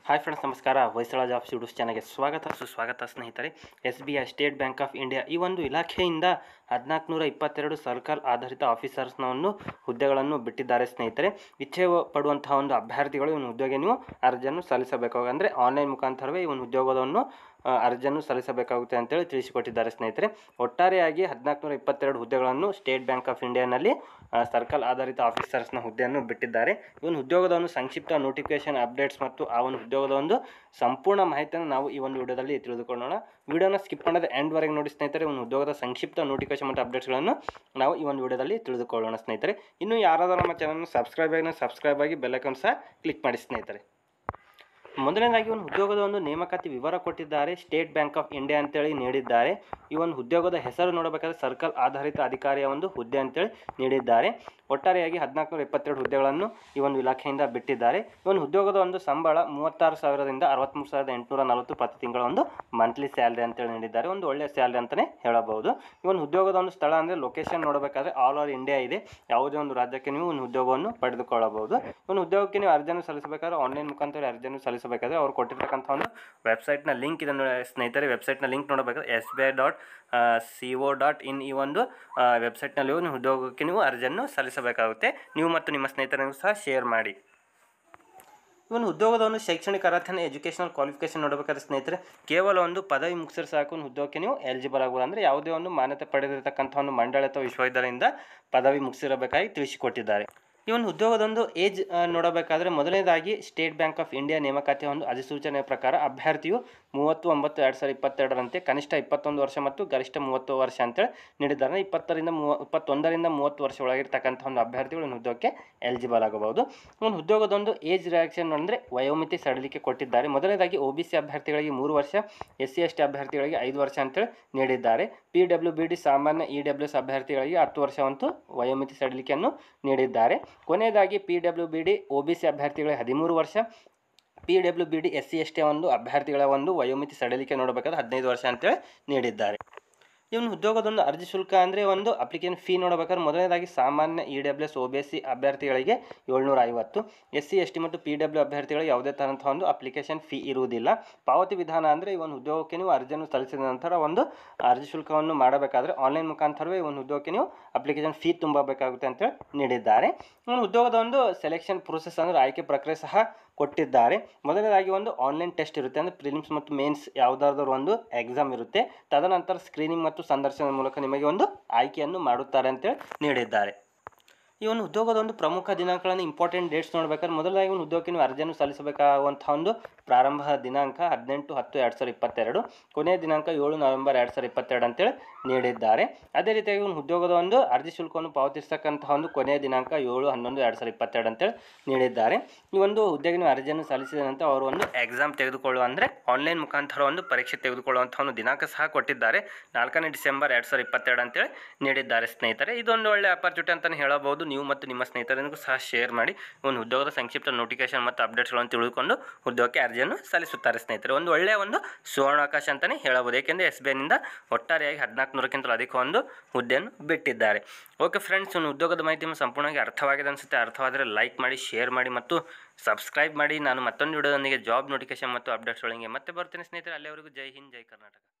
hi friends ನಮಸ್ಕಾರ Hoysala jobs YouTube ಚಾನಲ್ಗೆ ಸ್ವಾಗತ ಸುಸ್ವಾಗತ ಸ್ನೇಹಿತರೆ S B I State Bank of India ಈ ಒಂದು ಇಲಾಖೆಯಿಂದ ಹದಿನಾಲ್ಕು ನೂರ ಇಪ್ಪತ್ತೆರಡು ಸರ್ಕಲ್ ಆಧಾರಿತ ಆಫೀಸರ್ಸ್ನವನ್ನು ಹುದ್ದೆಗಳನ್ನು ಬಿಟ್ಟಿದ್ದಾರೆ ಸ್ನೇಹಿತರೆ ಇಚ್ಛೆ ಪಡುವಂತಹ ಒಂದು ಅಭ್ಯರ್ಥಿಗಳು ಇವನು ಉದ್ಯೋಗ ನೀವು ಅರ್ಜಿಯನ್ನು ಸಲ್ಲಿಸಬೇಕಾಗ ಅಂದರೆ ಆನ್ಲೈನ್ ಮುಖಾಂತರವೇ ಈ ಒಂದು ಉದ್ಯೋಗವನ್ನು ಆ, ಅರ್ಜಿಯನ್ನು ಸಲ್ಲಿಸಬೇಕಾಗುತ್ತೆ ಅಂತೇಳಿ ತಿಳಿಸಿಕೊಟ್ಟಿದ್ದಾರೆ ಸ್ನೇಹಿತರೆ ಒಟ್ಟಾರೆಯಾಗಿ ಹದಿನಾಲ್ಕು ನೂರ ಇಪ್ಪತ್ತೆರಡು ಹುದ್ದೆಗಳನ್ನು ಸ್ಟೇಟ್ ಬ್ಯಾಂಕ್ ಆಫ್ ಇಂಡಿಯಾನಲ್ಲಿ ಆ, ಸರ್ಕಲ್ ಆಧಾರಿತ ಆಫೀಸರ್ಸ್ನ ಹುದ್ದೆಯನ್ನು ಬಿಟ್ಟಿದ್ದಾರೆ ಈ ಒಂದು ಉದ್ಯೋಗದ ಒಂದು ಸಂಕ್ಷಿಪ್ತ ನೋಟಿಫಿಕೇಶನ್ ಅಪ್ಡೇಟ್ಸ್ ಮತ್ತು ಆ ಒಂದು ಉದ್ಯೋಗದ ಒಂದು ಸಂಪೂರ್ಣ ಮಾಹಿತಿಯನ್ನು ನಾವು ಈ ಒಂದು ವಿಡಿಯೋದಲ್ಲಿ ತಿಳಿದುಕೊಳ್ಳೋಣ ವಿಡಿಯೋನ ಸ್ಕಿಪ್ ಮಾಡದೆ ಎಂಡ್ವರೆಗೆ ನೋಡಿ ಸ್ನೇಹಿತರೆ ಒಂದು ಉದ್ಯೋಗದ ಸಂಕ್ಷಿಪ್ತ ನೋಟಿಫಿಕೇಶನ್ ಮತ್ತು ಅಪ್ಡೇಟ್ಸ್ಗಳನ್ನು ನಾವು ಈ ಒಂದು ವಿಡಿಯೋದಲ್ಲಿ ತಿಳಿದುಕೊಳ್ಳೋಣ ಸ್ನೇಹಿತರೆ ಇನ್ನು ಯಾರಾದರೂ ನಮ್ಮ ಚಾನಲ್ನ ಸಬ್ಸ್ಕ್ರೈಬ್ ಆಗಿ ಸಬ್ಸ್ಕ್ರೈಬ್ ಆಗಿ ಬೆಲ್ಲೈಕನ್ ಸಹ ಕ್ಲಿಕ್ ಮಾಡಿ ಸ್ನೇಹಿತರೆ ಮೊದಲನೇದಾಗಿ ಒಂದು ಉದ್ಯೋಗದ ಒಂದು ನೇಮಕಾತಿ ವಿವರ ಕೊಟ್ಟಿದ್ದಾರೆ ಸ್ಟೇಟ್ ಬ್ಯಾಂಕ್ ಆಫ್ ಇಂಡಿಯಾ ಅಂತೇಳಿ ನೀಡಿದ್ದಾರೆ ಈ ಒಂದು ಉದ್ಯೋಗದ ಹೆಸರು ನೋಡಬೇಕಾದ್ರೆ ಸರ್ಕಲ್ ಆಧಾರಿತ ಅಧಿಕಾರಿಯ ಒಂದು ಹುದ್ದೆ ಅಂತೇಳಿ ನೀಡಿದ್ದಾರೆ ಒಟ್ಟಾರೆಯಾಗಿ ಹದಿನಾಲ್ಕು ನೂರ ಇಪ್ಪತ್ತೆರಡು ಹುದ್ದೆಗಳನ್ನು ಈ ಒಂದು ಇಲಾಖೆಯಿಂದ ಬಿಟ್ಟಿದ್ದಾರೆ ಈ ಒಂದು ಉದ್ಯೋಗದ ಒಂದು ಸಂಬಳ ಮೂವತ್ತಾರು ಸಾವಿರದಿಂದ ಅರವತ್ತ್ಮೂರು ಸಾವಿರದ ಎಂಟುನೂರ ನಲವತ್ತು ಪ್ರತಿ ತಿಂಗಳ ಒಂದು ಮಂತ್ಲಿ ಸ್ಯಾಲ್ರಿ ಅಂತೇಳಿ ನೀಡಿದ್ದಾರೆ ಒಂದು ಒಳ್ಳೆಯ ಸ್ಯಾಲ್ರಿ ಅಂತಲೇ ಹೇಳಬಹುದು ಈ ಒಂದು ಉದ್ಯೋಗದ ಒಂದು ಸ್ಥಳ ಅಂದರೆ ಲೊಕೇಶನ್ ನೋಡಬೇಕಾದ್ರೆ ಆಲ್ ಓವರ್ ಇಂಡಿಯಾ ಇದೆ ಯಾವುದೇ ಒಂದು ರಾಜ್ಯಕ್ಕೆ ನೀವು ಒಂದು ಉದ್ಯೋಗವನ್ನು ಪಡೆದುಕೊಳ್ಳಬಹುದು ಒಂದು ಉದ್ಯೋಗಕ್ಕೆ ನೀವು ಅರ್ಜಿಯನ್ನು ಸಲ್ಲಿಸಬೇಕಾದ್ರೆ ಆನ್ಲೈನ್ ಮುಖಾಂತರ ಅರ್ಜಿಯನ್ನು ಸಲ್ಲಿಸಬೇಕಾದ್ರೆ ಅವ್ರು ಕೊಟ್ಟಿರ್ತಕ್ಕಂಥ ಒಂದು ವೆಬ್ಸೈಟ್ನ ಲಿಂಕ್ ಇದನ್ನು ಸ್ನೇಹಿತರೆ ವೆಬ್ಸೈಟ್ನ ಲಿಂಕ್ ನೋಡಬೇಕಾದ್ರೆ S B I dot C O dot in ಈ ಒಂದು ವೆಬ್ಸೈಟ್ನಲ್ಲಿ ಹೋಗಿ ನೀವು ಉದ್ಯೋಗಕ್ಕೆ ನೀವು ಅರ್ಜಿಯನ್ನು ಸಲ್ಲಿಸಬೇಕಾಗುತ್ತೆ ನೀವು ಮತ್ತು ನಿಮ್ಮ ಸ್ನೇಹಿತರಿಗೂ ಸಹ ಶೇರ್ ಮಾಡಿ ಇವನು ಉದ್ಯೋಗದ ಒಂದು ಶೈಕ್ಷಣಿಕ ಅರ್ಹತೆ ಎಜುಕೇಷನಲ್ ಕ್ವಾಲಿಫಿಕೇಶನ್ ನೋಡಬೇಕಾದ್ರೆ ಸ್ನೇಹಿತರೆ ಕೇವಲ ಒಂದು ಪದವಿ ಮುಗಿಸಿದ್ರೆ ಸಾಕು ಒಂದು ಉದ್ಯೋಗಕ್ಕೆ ನೀವು ಎಲಿಜಿಬಲ್ ಆಗ್ಬೋದು ಅಂದರೆ ಯಾವುದೇ ಒಂದು ಮಾನ್ಯತೆ ಪಡೆದಿರತಕ್ಕಂಥ ಒಂದು ಮಂಡಳಿ ಅಥವಾ ವಿಶ್ವವಿದ್ಯಾಲಯದಿಂದ ಪದವಿ ಮುಗಿಸಿರಬೇಕಾಗಿ ತಿಳಿಸಿಕೊಟ್ಟಿದ್ದಾರೆ ಈ ಒಂದು ಉದ್ಯೋಗದೊಂದು ಏಜ್ ನೋಡಬೇಕಾದ್ರೆ ಮೊದಲನೇದಾಗಿ ಸ್ಟೇಟ್ ಬ್ಯಾಂಕ್ ಆಫ್ ಇಂಡಿಯಾ ನೇಮಕಾತಿಯ ಒಂದು ಅಧಿಸೂಚನೆಯ ಪ್ರಕಾರ ಅಭ್ಯರ್ಥಿಯು ಮೂವತ್ತು ಒಂಬತ್ತು ಎರಡು ಸಾವಿರದ ಇಪ್ಪತ್ತೆರಡರಂತೆ ಕನಿಷ್ಠ ಇಪ್ಪತ್ತೊಂದು ವರ್ಷ ಮತ್ತು ಗರಿಷ್ಠ ಮೂವತ್ತು ವರ್ಷ ಅಂತೇಳಿ ನೀಡಿದ್ದಾರೆ ಇಪ್ಪತ್ತರಿಂದ ಮೂವ ಇಪ್ಪತ್ತೊಂದರಿಂದ ಮೂವತ್ತು ವರ್ಷ ಒಳಗಿರ್ತಕ್ಕಂಥ ಒಂದು ಅಭ್ಯರ್ಥಿಗಳು ಒಂದು ಉದ್ಯೋಗಕ್ಕೆ ಎಲಿಜಿಬಲ್ ಆಗಬಹುದು ಒಂದು ಉದ್ಯೋಗದೊಂದು ಏಜ್ ರಿಯಾಕ್ಷನ್ ಅಂದರೆ ವಯೋಮಿತಿ ಸಡಿಲಿಕೆ ಕೊಟ್ಟಿದ್ದಾರೆ ಮೊದಲನೇದಾಗಿ ಒ ಬಿ ಸಿ ಅಭ್ಯರ್ಥಿಗಳಿಗೆ ಮೂರು ವರ್ಷ ಎಸ್ ಸಿ ಎಸ್ ಟಿ ಅಭ್ಯರ್ಥಿಗಳಿಗೆ ಐದು ವರ್ಷ ಅಂತೇಳಿ ನೀಡಿದ್ದಾರೆ ಪಿ ಡಬ್ಲ್ಯೂ ಬಿ ಡಿ ಸಾಮಾನ್ಯ ಇ ಡಬ್ಲ್ಯೂ ಎಸ್ ಅಭ್ಯರ್ಥಿಗಳಿಗೆ ಹತ್ತು ವರ್ಷವಂತೂ ವಯೋಮಿತಿ ಸಡಿಲಿಕೆಯನ್ನು ನೀಡಿದ್ದಾರೆ ಕೊನೆಯದಾಗಿ P W B D O B C ಅಭ್ಯರ್ಥಿಗಳಿಗೆ ಹದಿಮೂರು ವರ್ಷ P W B D S C S T ಒಂದು ಅಭ್ಯರ್ಥಿಗಳ ಒಂದು ವಯೋಮಿತಿ ಸಡಿಲಿಕೆ ನೋಡಬೇಕಾದ್ರೆ ಹದಿನೈದು ವರ್ಷ ಅಂತೇಳಿ ನೀಡಿದ್ದಾರೆ ಇವನು ಉದ್ಯೋಗದೊಂದು ಅರ್ಜಿ ಶುಲ್ಕ ಅಂದರೆ ಒಂದು ಅಪ್ಲಿಕೇಶನ್ ಫೀ ನೋಡಬೇಕಾದ್ರೆ ಮೊದಲನೇದಾಗಿ ಸಾಮಾನ್ಯ E W S O B S C ಅಭ್ಯರ್ಥಿಗಳಿಗೆ ಏಳ್ನೂರ ಐವತ್ತು ಎಸ್ ಸಿ ಎಸ್ ಟಿ ಮತ್ತು ಪಿ ಡಬ್ಲ್ಯೂ ಅಭ್ಯರ್ಥಿಗಳಿಗೆ ಯಾವುದೇ ಥರಂಥ ಒಂದು ಅಪ್ಲಿಕೇಶನ್ ಫೀ ಇರುವುದಿಲ್ಲ ಪಾವತಿ ವಿಧಾನ ಅಂದರೆ ಈ ಒಂದು ಉದ್ಯೋಗಕ್ಕೆ ನೀವು ಅರ್ಜಿಯನ್ನು ಸಲ್ಲಿಸಿದ ನಂತರ ಒಂದು ಅರ್ಜಿ ಶುಲ್ಕವನ್ನು ಮಾಡಬೇಕಾದ್ರೆ ಆನ್ಲೈನ್ ಮುಖಾಂತರವೇ ಈ ಒಂದು ಉದ್ಯೋಗಕ್ಕೆ ನೀವು ಅಪ್ಲಿಕೇಶನ್ ಫೀ ತುಂಬಬೇಕಾಗುತ್ತೆ ಅಂತೇಳಿ ನೀಡಿದ್ದಾರೆ ಒಂದು ಉದ್ಯೋಗದ ಒಂದು ಸೆಲೆಕ್ಷನ್ ಪ್ರೊಸೆಸ್ ಅಂದರೆ ಆಯ್ಕೆ ಪ್ರಕ್ರಿಯೆ ಸಹ ಕೊಟ್ಟಿದ್ದಾರೆ ಮೊದಲನೇದಾಗಿ ಒಂದು ಆನ್ಲೈನ್ ಟೆಸ್ಟ್ ಇರುತ್ತೆ ಅಂದರೆ ಪ್ರಿಲಿಮ್ಸ್ ಮತ್ತು ಮೇನ್ಸ್ ಯಾವುದಾದ್ರೂ ಒಂದು ಎಕ್ಸಾಮ್ ಇರುತ್ತೆ ತದನಂತರ ಸ್ಕ್ರೀನಿಂಗ್ ಮತ್ತು ಸಂದರ್ಶನದ ಮೂಲಕ ನಿಮಗೆ ಒಂದು ಆಯ್ಕೆಯನ್ನು ಮಾಡುತ್ತಾರೆ ಅಂತೇಳಿ ನೀಡಿದ್ದಾರೆ ಈ ಒಂದು ಉದ್ಯೋಗದ ಒಂದು ಪ್ರಮುಖ ದಿನಾಂಕಗಳನ್ನು ಇಂಪಾರ್ಟೆಂಟ್ ಡೇಟ್ಸ್ ನೋಡಬೇಕಾದ್ರೆ ಮೊದಲಾಗಿ ಒಂದು ಉದ್ಯೋಗಕ್ಕೆ ನೀವು ಅರ್ಜಿಯನ್ನು ಸಲ್ಲಿಸಬೇಕಾಗುವಂಥ ಒಂದು ಪ್ರಾರಂಭ ದಿನಾಂಕ ಹದಿನೆಂಟು ಹತ್ತು ಎರಡು ಸಾವಿರದ ಇಪ್ಪತ್ತೆರಡು ಕೊನೆಯ ದಿನಾಂಕ ಏಳು ನವೆಂಬರ್ ಎರಡು ಸಾವಿರದ ಇಪ್ಪತ್ತೆರಡು ಅಂತೇಳಿ ನೀಡಿದ್ದಾರೆ ಅದೇ ರೀತಿಯಾಗಿ ಒಂದು ಉದ್ಯೋಗದ ಒಂದು ಅರ್ಜಿ ಶುಲ್ಕವನ್ನು ಪಾವತಿಸ್ತಕ್ಕಂತಹ ಒಂದು ಕೊನೆಯ ದಿನಾಂಕ ಏಳು ಹನ್ನೊಂದು ಎರಡು ಸಾವಿರದ ಇಪ್ಪತ್ತೆರಡು ಅಂತೇಳಿ ನೀಡಿದ್ದಾರೆ ಈ ಒಂದು ಹುದ್ದೆಗೆ ನೀವು ಅರ್ಜಿಯನ್ನು ಸಲ್ಲಿಸಿದ ನಂತರ ಅವರು ಒಂದು ಎಕ್ಸಾಮ್ ತೆಗೆದುಕೊಳ್ಳುವ ಅಂದರೆ ಆನ್ಲೈನ್ ಮುಖಾಂತರ ಒಂದು ಪರೀಕ್ಷೆ ತೆಗೆದುಕೊಳ್ಳುವಂಥ ಒಂದು ದಿನಾಂಕ ಸಹ ಕೊಟ್ಟಿದ್ದಾರೆ ನಾಲ್ಕನೇ ಡಿಸೆಂಬರ್ ಎರಡು ಸಾವಿರದ ಇಪ್ಪತ್ತೆರಡು ಅಂತೇಳಿ ನೀಡಿದ್ದಾರೆ ಸ್ನೇಹಿತರೆ ಇದೊಂದು ಒಳ್ಳೆ ಅಪರ್ಚುನಿಟಿ ಅಂತಲೇ ಹೇಳಬಹುದು ನೀವು ಮತ್ತು ನಿಮ್ಮ ಸ್ನೇಹಿತರಿಗೂ ಸಹ ಶೇರ್ ಮಾಡಿ ಒಂದು ಉದ್ಯೋಗದ ಸಂಕ್ಷಿಪ್ತ ನೋಟಿಫಿಕೇಶನ್ ಮತ್ತು ಅಪ್ಡೇಟ್ಸ್ಗಳನ್ನು ತಿಳಿದುಕೊಂಡು ಉದ್ಯೋಗಕ್ಕೆ ಅರ್ಜಿಯನ್ನು ಸಲ್ಲಿಸುತ್ತಾರೆ ಸ್ನೇಹಿತರೆ ಒಂದು ಒಳ್ಳೆಯ ಒಂದು ಸುವರ್ಣಾವಕಾಶ ಅಂತಲೇ ಹೇಳಬಹುದು ಏಕೆಂದರೆ ಎಸ್ ಬಿ ಐನಿಂದ ಒಟ್ಟಾರೆಯಾಗಿ ಹದಿನಾಲ್ಕು ನೂರಕ್ಕಿಂತಲೂ ಅಧಿಕ ಒಂದು ಹುದ್ದೆಯನ್ನು ಬಿಟ್ಟಿದ್ದಾರೆ ಓಕೆ ಫ್ರೆಂಡ್ಸ್ ಒಂದು ಉದ್ಯೋಗದ ಮಾಹಿತಿ ನಿಮಗೆ ಸಂಪೂರ್ಣವಾಗಿ ಅರ್ಥವಾಗಿದೆ ಅನಿಸುತ್ತೆ ಅರ್ಥವಾದರೆ ಲೈಕ್ ಮಾಡಿ ಶೇರ್ ಮಾಡಿ ಮತ್ತು ಸಬ್ಸ್ಕ್ರೈಬ್ ಮಾಡಿ ನಾನು ಮತ್ತೊಂದು ವಿಡಿಯೋದೊಂದಿಗೆ ಜಾಬ್ ನೋಟಿಫಿಕೇಶನ್ ಮತ್ತು ಅಪ್ಡೇಟ್ಸ್ಗಳಿಗೆ ಮತ್ತೆ ಬರ್ತೀನಿ ಸ್ನೇಹಿತರೆ ಅಲ್ಲಿವರೆಗೂ ಜೈ ಹಿಂದ್ ಜೈ ಕರ್ನಾಟಕ